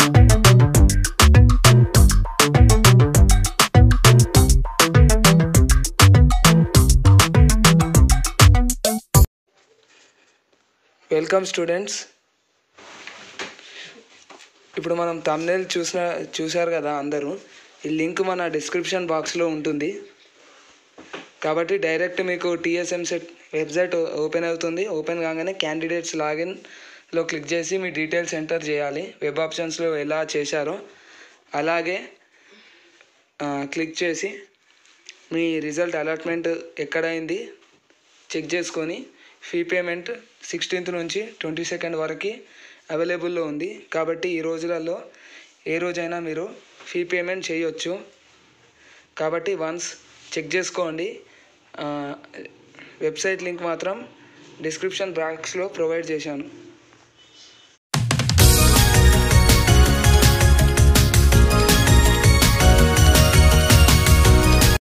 welcome students ఇప్పుడు మనం thumbnail చూసిన చూశారు కదా అందరూ ఈ లింక్ మన డిస్క్రిప్షన్ బాక్స్లో ఉంటుంది కాబట్టి డైరెక్ట్ మీకు టీఎస్ఎం సెట్ వెబ్సైట్ ఓపెన్ అవుతుంది ఓపెన్ కాగానే క్యాండిడేట్స్ లాగిన్లో క్లిక్ చేసి మీ డీటెయిల్స్ ఎంటర్ చేయాలి వెబ్ ఆప్షన్స్లో ఎలా చేశారో అలాగే ఆ, క్లిక్ చేసి మీ రిజల్ట్ అలాట్మెంట్ ఎక్కడైంది చెక్ చేసుకొని ఫీ పేమెంట్ సిక్స్టీన్త్ నుంచి ట్వంటీ సెకండ్ వరకు అవైలబుల్లో ఉంది కాబట్టి ఈ రోజులలో ఏ రోజైనా మీరు ఫీ పేమెంట్ చేయొచ్చు కాబట్టి వన్స్ చెక్ చేసుకోండి ఆ, వెబ్సైట్ లింక్ మాత్రం డిస్క్రిప్షన్ బాక్స్లో ప్రొవైడ్ చేశాను